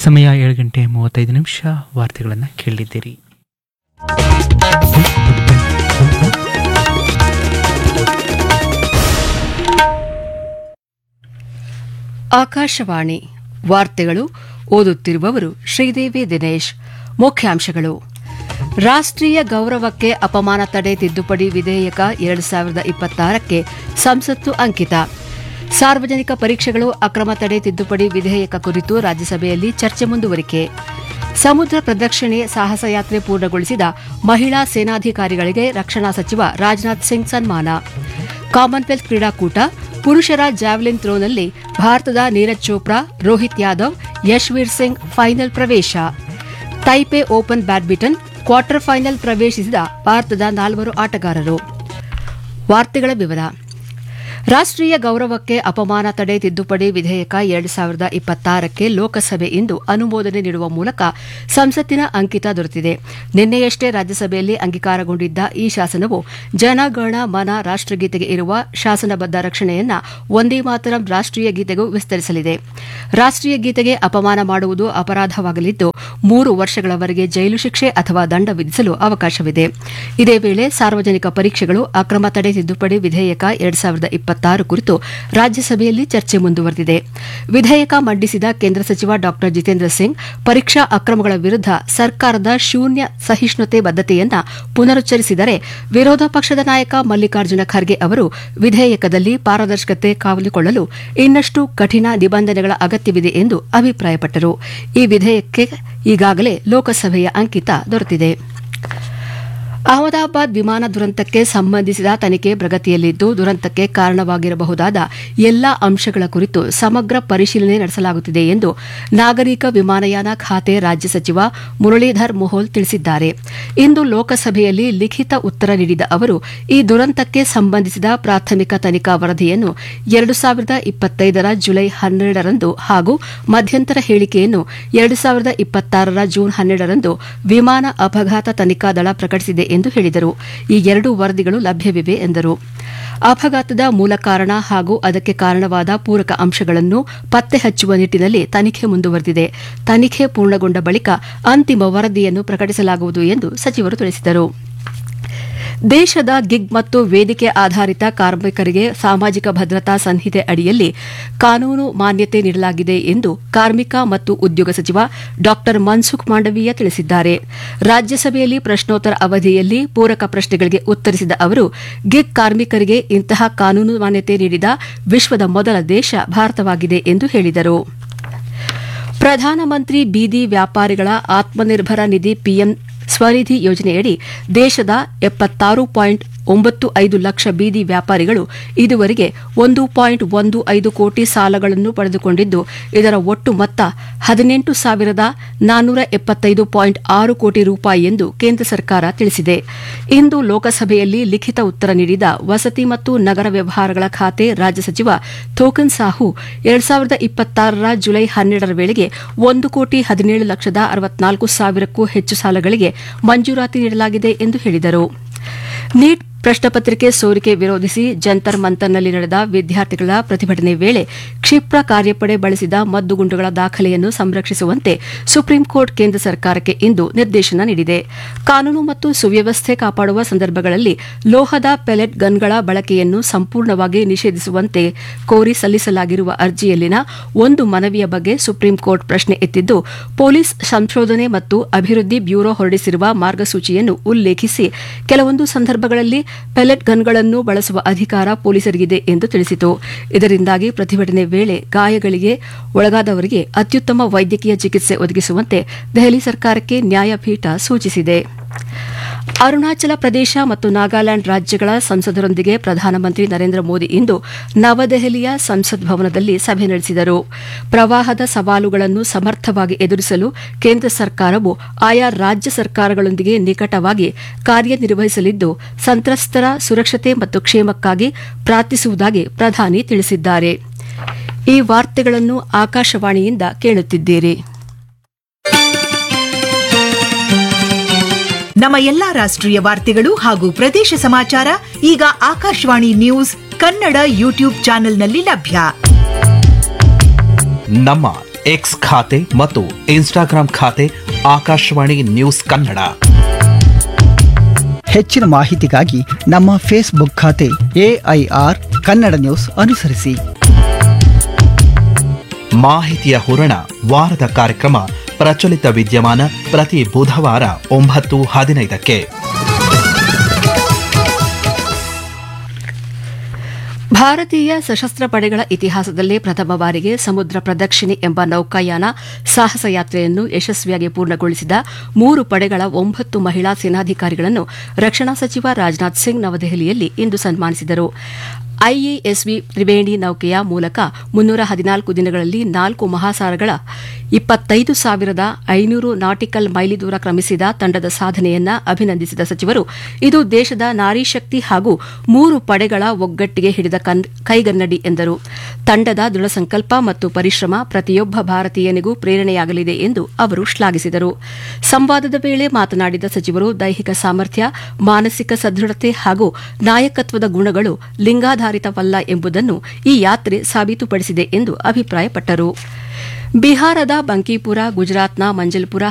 ಸಮಯ ಏಳು ಗಂಟೆ ಮೂವತ್ತೈದು ನಿಮಿಷ ವಾರ್ತೆಗಳನ್ನು ಕೇಳಿದ್ದೀರಿ ಆಕಾಶವಾಣಿ ವಾರ್ತೆಗಳು ಓದುತ್ತಿರುವವರು ಶ್ರೀದೇವಿ ದಿನೇಶ್ ಮುಖ್ಯಾಂಶಗಳು ರಾಷ್ಟ್ರೀಯ ಗೌರವಕ್ಕೆ ಅಪಮಾನ ತಡೆ ತಿದ್ದುಪಡಿ ವಿಧೇಯಕ ಎರಡು ಸಾವಿರದ ಇಪ್ಪತ್ತಾರಕ್ಕೆ ಸಂಸತ್ತು ಅಂಕಿತ ಸಾರ್ವಜನಿಕ ಪರೀಕ್ಷೆಗಳು ಅಕ್ರಮ ತಡೆ ತಿದ್ದುಪಡಿ ವಿಧೇಯಕ ಕುರಿತು ರಾಜ್ಯಸಭೆಯಲ್ಲಿ ಚರ್ಚೆ ಮುಂದುವರಿಕೆ ಸಮುದ್ರ ಪ್ರದಕ್ಷಿಣೆ ಸಾಹಸಯಾತ್ರೆ ಪೂರ್ಣಗೊಳಿಸಿದ ಮಹಿಳಾ ಸೇನಾಧಿಕಾರಿಗಳಿಗೆ ರಕ್ಷಣಾ ಸಚಿವ ರಾಜನಾಥ್ ಸಿಂಗ್ ಸನ್ಮಾನ ಕಾಮನ್ವೆಲ್ತ್ ಕ್ರೀಡಾಕೂಟ ಪುರುಷರ ಜಾವೆಲಿನ್ ಥ್ರೋನಲ್ಲಿ ಭಾರತದ ನೀರಜ್ ಚೋಪ್ರಾ ರೋಹಿತ್ ಯಾದವ್ ಯಶ್ವೀರ್ ಸಿಂಗ್ ಫೈನಲ್ ಪ್ರವೇಶ Taipei open badminton quarter final ಪ್ರವೇಶಿಸಿದ ಭಾರತದ ನಾಲ್ವರು ಆಟಗಾರರು ವಾರ್ತೆಗಳ ವಿವರ ರಾಷ್ಟ್ರೀಯ ಗೌರವಕ್ಕೆ ಅಪಮಾನ ತಡೆ ತಿದ್ದುಪಡಿ ವಿಧೇಯಕ ಎರಡು ಸಾವಿರದ ಇಪ್ಪತ್ತಾರಕ್ಕೆ ಲೋಕಸಭೆ ಇಂದು ಅನುಮೋದನೆ ನೀಡುವ ಮೂಲಕ ಸಂಸತ್ತಿನ ಅಂಕಿತ ದೊರೆತಿದೆ ನಿನ್ನೆಯಷ್ಟೇ ರಾಜ್ಯಸಭೆಯಲ್ಲಿ ಅಂಗೀಕಾರಗೊಂಡಿದ್ದ ಈ ಶಾಸನವು ಜನಗಣ ಮನ ರಾಷ್ಟ್ರಗೀತೆಗೆ ಇರುವ ಶಾಸನಬದ್ದ ರಕ್ಷಣೆಯನ್ನ ಒಂದೇ ಮಾತರಂ ರಾಷ್ಟ್ರೀಯ ಗೀತೆಗೂ ವಿಸ್ತರಿಸಲಿದೆ ರಾಷ್ಟ್ರೀಯ ಗೀತೆಗೆ ಅಪಮಾನ ಮಾಡುವುದು ಅಪರಾಧವಾಗಲಿದ್ದು ಮೂರು ವರ್ಷಗಳವರೆಗೆ ಜೈಲು ಶಿಕ್ಷೆ ಅಥವಾ ದಂಡ ವಿಧಿಸಲು ಅವಕಾಶವಿದೆ ಇದೇ ವೇಳೆ ಸಾರ್ವಜನಿಕ ಪರೀಕ್ಷೆಗಳು ಅಕ್ರಮ ತಡೆ ತಿದ್ದುಪಡಿ ವಿಧೇಯಕ ಎರಡು ಸಾವಿರದ ಇಪ್ಪತ್ತಾರು ಕುರಿತು ರಾಜ್ಯಸಭೆಯಲ್ಲಿ ಚರ್ಚೆ ಮುಂದುವರೆದಿದೆ ವಿಧೇಯಕ ಮಂಡಿಸಿದ ಕೇಂದ್ರ ಸಚಿವ ಡಾ ಜಿತೇಂದ್ರ ಸಿಂಗ್ ಪರೀಕ್ಷಾ ಅಕ್ರಮಗಳ ವಿರುದ್ಧ ಸರ್ಕಾರದ ಶೂನ್ಯ ಸಹಿಷ್ಣುತೆ ಬದ್ಧತೆಯನ್ನ ಪುನರುಚ್ಚರಿಸಿದರೆ ವಿರೋಧ ಪಕ್ಷದ ನಾಯಕ ಮಲ್ಲಿಕಾರ್ಜುನ ಖರ್ಗೆ ಅವರು ವಿಧೇಯಕದಲ್ಲಿ ಪಾರದರ್ಶಕತೆ ಕಾವಲುಕೊಳ್ಳಲು ಇನ್ನಷ್ಟು ಕಠಿಣ ನಿಬಂಧನೆಗಳ ಅಗತ್ಯವಿದೆ ಎಂದು ಅಭಿಪ್ರಾಯಪಟ್ಟರು ಈ ವಿಧೇಯಕಕ್ಕೆ ಈಗಾಗಲೇ ಲೋಕಸಭೆಯ ಅಂಕಿತ ದೊರೆತಿದೆ ಅಹಮದಾಬಾದ್ ವಿಮಾನ ದುರಂತಕ್ಕೆ ಸಂಬಂಧಿಸಿದ ತನಿಖೆ ಪ್ರಗತಿಯಲ್ಲಿದ್ದು ದುರಂತಕ್ಕೆ ಕಾರಣವಾಗಿರಬಹುದಾದ ಎಲ್ಲಾ ಅಂಶಗಳ ಕುರಿತು ಸಮಗ್ರ ಪರಿಶೀಲನೆ ನಡೆಸಲಾಗುತ್ತಿದೆ ಎಂದು ನಾಗರಿಕ ವಿಮಾನಯಾನ ಖಾತೆ ರಾಜ್ಯ ಸಚಿವ ಮುರಳೀಧರ್ ಮೋಹೋಲ್ ತಿಳಿಸಿದ್ದಾರೆ ಇಂದು ಲೋಕಸಭೆಯಲ್ಲಿ ಲಿಖಿತ ಉತ್ತರ ನೀಡಿದ ಅವರು ಈ ದುರಂತಕ್ಕೆ ಸಂಬಂಧಿಸಿದ ಪ್ರಾಥಮಿಕ ತನಿಖಾ ವರದಿಯನ್ನು ಎರಡು ಸಾವಿರದ ಇಪ್ಪತ್ತೈದರ ಜುಲೈ ಹನ್ನೆರಡರಂದು ಹಾಗೂ ಮಧ್ಯಂತರ ಹೇಳಿಕೆಯನ್ನು ಎರಡು ಸಾವಿರದ ಇಪ್ಪತ್ತಾರರ ಜೂನ್ ಹನ್ನೆರಡರಂದು ವಿಮಾನ ಅಪಘಾತ ತನಿಖಾ ದಳ ಪ್ರಕಟಿಸಿದೆ ಎಂದು ಹೇಳಿದರು ಈ ಎರಡೂ ವರದಿಗಳು ಲಭ್ಯವಿವೆ ಎಂದರು ಅಪಘಾತದ ಮೂಲ ಕಾರಣ ಹಾಗೂ ಅದಕ್ಕೆ ಕಾರಣವಾದ ಪೂರಕ ಅಂಶಗಳನ್ನು ಪತ್ತೆ ಹಚ್ಚುವ ನಿಟ್ಟಿನಲ್ಲಿ ತನಿಖೆ ಮುಂದುವರೆದಿದೆ ತನಿಖೆ ಪೂರ್ಣಗೊಂಡ ಬಳಿಕ ಅಂತಿಮ ವರದಿಯನ್ನು ಪ್ರಕಟಿಸಲಾಗುವುದು ಎಂದು ಸಚಿವರು ತಿಳಿಸಿದರು ದೇಶದ ಗಿಗ್ ಮತ್ತು ವೇದಿಕೆ ಆಧಾರಿತ ಕಾರ್ಮಿಕರಿಗೆ ಸಾಮಾಜಿಕ ಭದ್ರತಾ ಸಂಹಿತೆ ಅಡಿಯಲ್ಲಿ ಕಾನೂನು ಮಾನ್ಯತೆ ನೀಡಲಾಗಿದೆ ಎಂದು ಕಾರ್ಮಿಕ ಮತ್ತು ಉದ್ಯೋಗ ಸಚಿವ ಡಾ ಮನ್ಸುಖ್ ಮಾಂಡವೀಯ ತಿಳಿಸಿದ್ದಾರೆ ರಾಜ್ಯಸಭೆಯಲ್ಲಿ ಪ್ರಶ್ನೋತ್ತರ ಅವಧಿಯಲ್ಲಿ ಪೂರಕ ಪ್ರಶ್ನೆಗಳಿಗೆ ಉತ್ತರಿಸಿದ ಅವರು ಗಿಗ್ ಕಾರ್ಮಿಕರಿಗೆ ಇಂತಹ ಕಾನೂನು ಮಾನ್ಯತೆ ನೀಡಿದ ವಿಶ್ವದ ಮೊದಲ ದೇಶ ಭಾರತವಾಗಿದೆ ಎಂದು ಹೇಳಿದರು ಪ್ರಧಾನಮಂತ್ರಿ ಬೀದಿ ವ್ಯಾಪಾರಿಗಳ ಆತ್ಮನಿರ್ಭರ ನಿಧಿ ಪಿಎಂ ಸ್ವನಿಧಿ ಯೋಜನೆಯಡಿ ದೇಶದ ಎಪ್ಪತ್ತಾರು ಪಾಯಿಂಟ್ ಒಂಬತ್ತು ಐದು ಲಕ್ಷ ಬೀದಿ ವ್ಯಾಪಾರಿಗಳು ಇದುವರೆಗೆ ಒಂದು ಪಾಯಿಂಟ್ ಒಂದು ಐದು ಕೋಟಿ ಸಾಲಗಳನ್ನು ಪಡೆದುಕೊಂಡಿದ್ದು ಇದರ ಒಟ್ಟು ಮೊತ್ತ ಹದಿನೆಂಟು ಸಾವಿರದ ನಾನ್ನೂರ ಎಪ್ಪತ್ತೈದು ಪಾಯಿಂಟ್ ಆರು ಕೋಟಿ ರೂಪಾಯಿ ಎಂದು ಕೇಂದ್ರ ಸರ್ಕಾರ ತಿಳಿಸಿದೆ ಇಂದು ಲೋಕಸಭೆಯಲ್ಲಿ ಲಿಖಿತ ಉತ್ತರ ನೀಡಿದ ವಸತಿ ಮತ್ತು ನಗರ ವ್ಯವಹಾರಗಳ ಖಾತೆ ರಾಜ್ಯ ಸಚಿವ ಥೋಕನ್ ಸಾಹು ಎರಡ್ ಸಾವಿರದ ಇಪ್ಪತ್ತಾರರ ಜುಲೈ ಹನ್ನೆರಡರ ವೇಳೆಗೆ ಒಂದು ಕೋಟಿ ಹದಿನೇಳು ಲಕ್ಷದ ಅರವತ್ನಾಲ್ಕು ಸಾವಿರಕ್ಕೂ ಹೆಚ್ಚು ಸಾಲಗಳಿಗೆ ಮಂಜೂರಾತಿ ನೀಡಲಾಗಿದೆ ಎಂದು ಹೇಳಿದರು ನೀಟ್ ಪ್ರಶ್ನಪತ್ರಿಕೆ ಸೋರಿಕೆ ವಿರೋಧಿಸಿ ಜಂತರ್ ಮಂತರ್ನಲ್ಲಿ ನಡೆದ ವಿದ್ಯಾರ್ಥಿಗಳ ಪ್ರತಿಭಟನೆ ವೇಳೆ ಕ್ಷಿಪ್ರ ಕಾರ್ಯಪಡೆ ಬಳಸಿದ ಮದ್ದುಗುಂಡುಗಳ ದಾಖಲೆಯನ್ನು ಸಂರಕ್ಷಿಸುವಂತೆ ಸುಪ್ರೀಂ ಕೋರ್ಟ್ ಕೇಂದ್ರ ಸರ್ಕಾರಕ್ಕೆ ಇಂದು ನಿರ್ದೇಶನ ನೀಡಿದೆ ಕಾನೂನು ಮತ್ತು ಸುವ್ಯವಸ್ಥೆ ಕಾಪಾಡುವ ಸಂದರ್ಭಗಳಲ್ಲಿ ಲೋಹದ ಪೆಲೆಟ್ ಗನ್ಗಳ ಬಳಕೆಯನ್ನು ಸಂಪೂರ್ಣವಾಗಿ ನಿಷೇಧಿಸುವಂತೆ ಕೋರಿ ಸಲ್ಲಿಸಲಾಗಿರುವ ಅರ್ಜಿಯಲ್ಲಿನ ಒಂದು ಮನವಿಯ ಬಗ್ಗೆ ಸುಪ್ರೀಂ ಕೋರ್ಟ್ ಪ್ರಶ್ನೆ ಎತ್ತಿದ್ದು ಪೊಲೀಸ್ ಸಂಶೋಧನೆ ಮತ್ತು ಅಭಿವೃದ್ಧಿ ಬ್ಯೂರೋ ಹೊರಡಿಸಿರುವ ಮಾರ್ಗಸೂಚಿಯನ್ನು ಉಲ್ಲೇಖಿಸಿ ಕೆಲವೊಂದು ಸಂದರ್ಭಗಳಲ್ಲಿ ಪೆಲೆಟ್ ಗನ್ಗಳನ್ನು ಬಳಸುವ ಅಧಿಕಾರ ಪೊಲೀಸರಿಗಿದೆ ಎಂದು ತಿಳಿಸಿತು ಇದರಿಂದಾಗಿ ಪ್ರತಿಭಟನೆ ವೇಳೆ ಗಾಯಗಳಿಗೆ ಒಳಗಾದವರಿಗೆ ಅತ್ಯುತ್ತಮ ವೈದ್ಯಕೀಯ ಚಿಕಿತ್ಸೆ ಒದಗಿಸುವಂತೆ ದೆಹಲಿ ಸರ್ಕಾರಕ್ಕೆ ನ್ಯಾಯಪೀಠ ಸೂಚಿಸಿದೆ ಅರುಣಾಚಲ ಪ್ರದೇಶ ಮತ್ತು ನಾಗಾಲ್ಯಾಂಡ್ ರಾಜ್ಯಗಳ ಸಂಸದರೊಂದಿಗೆ ಪ್ರಧಾನಮಂತ್ರಿ ನರೇಂದ್ರ ಮೋದಿ ಇಂದು ನವದೆಹಲಿಯ ಸಂಸತ್ ಭವನದಲ್ಲಿ ಸಭೆ ನಡೆಸಿದರು ಪ್ರವಾಹದ ಸವಾಲುಗಳನ್ನು ಸಮರ್ಥವಾಗಿ ಎದುರಿಸಲು ಕೇಂದ್ರ ಸರ್ಕಾರವು ಆಯಾ ರಾಜ್ಯ ಸರ್ಕಾರಗಳೊಂದಿಗೆ ನಿಕಟವಾಗಿ ಕಾರ್ಯನಿರ್ವಹಿಸಲಿದ್ದು ಸಂತ್ರಸ್ತರ ಸುರಕ್ಷತೆ ಮತ್ತು ಕ್ಷೇಮಕ್ಕಾಗಿ ಪ್ರಾರ್ಥಿಸುವುದಾಗಿ ಪ್ರಧಾನಿ ತಿಳಿಸಿದ್ದಾರೆ ಈ ವಾರ್ತೆಗಳನ್ನು ಆಕಾಶವಾಣಿಯಿಂದ ಕೇಳುತ್ತಿದ್ದೀರಿ ನಮ್ಮ ಎಲ್ಲಾ ರಾಷ್ಟ್ರೀಯ ವಾರ್ತೆಗಳು ಹಾಗೂ ಪ್ರದೇಶ ಸಮಾಚಾರ ಈಗ ಆಕಾಶವಾಣಿ ನ್ಯೂಸ್ ಕನ್ನಡ ಯೂಟ್ಯೂಬ್ ಚಾನೆಲ್ನಲ್ಲಿ ಲಭ್ಯ ನಮ್ಮ ಎಕ್ಸ್ ಖಾತೆ ಮತ್ತು ಇನ್ಸ್ಟಾಗ್ರಾಂ ಖಾತೆ ಆಕಾಶವಾಣಿ ನ್ಯೂಸ್ ಕನ್ನಡ ಹೆಚ್ಚಿನ ಮಾಹಿತಿಗಾಗಿ ನಮ್ಮ ಫೇಸ್ಬುಕ್ ಖಾತೆ ಎಐಆರ್ ಕನ್ನಡ ನ್ಯೂಸ್ ಅನುಸರಿಸಿ ಮಾಹಿತಿಯ ಹೂರಣ ವಾರದ ಕಾರ್ಯಕ್ರಮ ಪ್ರಚಲಿತ ವಿದ್ಯಮಾನ ಪ್ರತಿ ಬುಧವಾರ ಒಂಬತ್ತು ಹದಿನೈದಕ್ಕೆ ಭಾರತೀಯ ಸಶಸ್ತ್ರ ಪಡೆಗಳ ಇತಿಹಾಸದಲ್ಲೇ ಪ್ರಥಮ ಬಾರಿಗೆ ಸಮುದ್ರ ಪ್ರದಕ್ಷಿಣೆ ಎಂಬ ನೌಕಾಯಾನ ಸಾಹಸ ಯಾತ್ರೆಯನ್ನು ಯಶಸ್ವಿಯಾಗಿ ಪೂರ್ಣಗೊಳಿಸಿದ ಮೂರು ಪಡೆಗಳ ಒಂಬತ್ತು ಮಹಿಳಾ ಸೇನಾಧಿಕಾರಿಗಳನ್ನು ರಕ್ಷಣಾ ಸಚಿವ ರಾಜನಾಥ್ ಸಿಂಗ್ ನವದೆಹಲಿಯಲ್ಲಿ ಇಂದು ಸನ್ಮಾನಿಸಿದರು ಐಎಎಸ್ವಿ ತ್ರಿವೇಣಿ ನೌಕೆಯ ಮೂಲಕ ಮುನ್ನೂರ ಹದಿನಾಲ್ಕು ದಿನಗಳಲ್ಲಿ ನಾಲ್ಕು ಮಹಾಸಾಗರಗಳ ಇಪ್ಪತ್ತೈದು ಸಾವಿರದ ಐನೂರು ನಾಟಿಕಲ್ ಮೈಲಿ ದೂರ ಕ್ರಮಿಸಿದ ತಂಡದ ಸಾಧನೆಯನ್ನ ಅಭಿನಂದಿಸಿದ ಸಚಿವರು ಇದು ದೇಶದ ನಾರಿ ಶಕ್ತಿ ಹಾಗೂ ಮೂರು ಪಡೆಗಳ ಒಗ್ಗಟ್ಟಿಗೆ ಹಿಡಿದ ಕನ್- ಕೈಗನ್ನಡಿ ಎಂದರು ತಂಡದ ದೃಢ ಸಂಕಲ್ಪ ಮತ್ತು ಪರಿಶ್ರಮ ಪ್ರತಿಯೊಬ್ಬ ಭಾರತೀಯನಿಗೂ ಪ್ರೇರಣೆಯಾಗಲಿದೆ ಎಂದು ಅವರು ಶ್ಲಾಘಿಸಿದರು ಸಂವಾದದ ವೇಳೆ ಮಾತನಾಡಿದ ಸಚಿವರು ದೈಹಿಕ ಸಾಮರ್ಥ್ಯ ಮಾನಸಿಕ ಸದೃಢತೆ ಹಾಗೂ ನಾಯಕತ್ವದ ಗುಣಗಳು ಲಿಂಗಾಧಾರಿತವಲ್ಲ ಎಂಬುದನ್ನು ಈ ಯಾತ್ರೆ ಸಾಬೀತುಪಡಿಸಿದೆ ಎಂದು ಅಭಿಪ್ರಾಯಪಟ್ಟರು ಬಿಹಾರದ ಬಂಕೀಪುರ ಗುಜರಾತ್ನ ಮಂಜಲ್ಪುರ